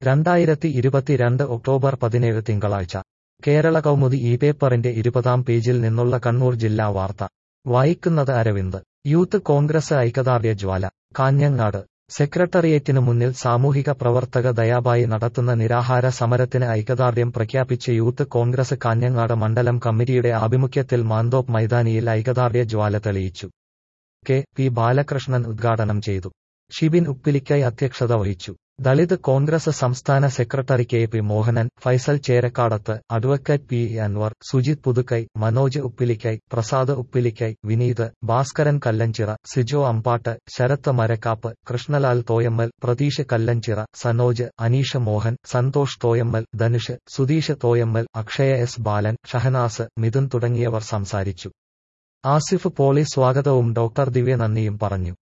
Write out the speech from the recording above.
രണ്ടായിരത്തി ഇരുപത്തിരണ്ട് ഒക്ടോബർ പതിനേഴ് തിങ്കളാഴ്ച കേരള കൗമുദി ഈ പേപ്പറിന്റെ ഇരുപതാം പേജിൽ നിന്നുള്ള കണ്ണൂർ ജില്ലാ വാർത്ത വായിക്കുന്നത് അരവിന്ദ് യൂത്ത് കോൺഗ്രസ് ഐക്യദാർഢ്യ ജ്വാല കാഞ്ഞങ്ങാട് സെക്രട്ടറിയേറ്റിനു മുന്നിൽ സാമൂഹിക പ്രവർത്തക ദയാബായി നടത്തുന്ന നിരാഹാര സമരത്തിന് ഐക്യദാർഢ്യം പ്രഖ്യാപിച്ച് യൂത്ത് കോൺഗ്രസ് കാഞ്ഞങ്ങാട് മണ്ഡലം കമ്മിറ്റിയുടെ ആഭിമുഖ്യത്തിൽ മാന്തോപ്പ് മൈതാനിയിൽ ഐക്യദാർഢ്യ ജ്വാല തെളിയിച്ചു കെ പി ബാലകൃഷ്ണൻ ഉദ്ഘാടനം ചെയ്തു ഷിബിൻ ഉപ്പിലിക്കൈ അധ്യക്ഷത വഹിച്ചു ദളിത് കോൺഗ്രസ് സംസ്ഥാന secretary K P Mohanan Faisal Cherakkadath advocate P Anwar Sujith Puthukkai Manoj Uppilikkai Prasad Uppilikkai Vineeth Bhaskaran Kallanchira Sijo Ambatt Sarath Marakkap Krishnalal Thoyammal Pratheesh Kallanchira Sanoj Aneesh Mohan Santhosh Thoyammal Dhanush Sudheesh Thoyammal Akshaya S Balan Shahanas Mithun തുടങ്ങിയവർ സംസാരിച്ചു ആസിഫ് പോളി സ്വാഗതവും ഡോക്ടർ ദിവ്യ നന്ദിയും പറഞ്ഞു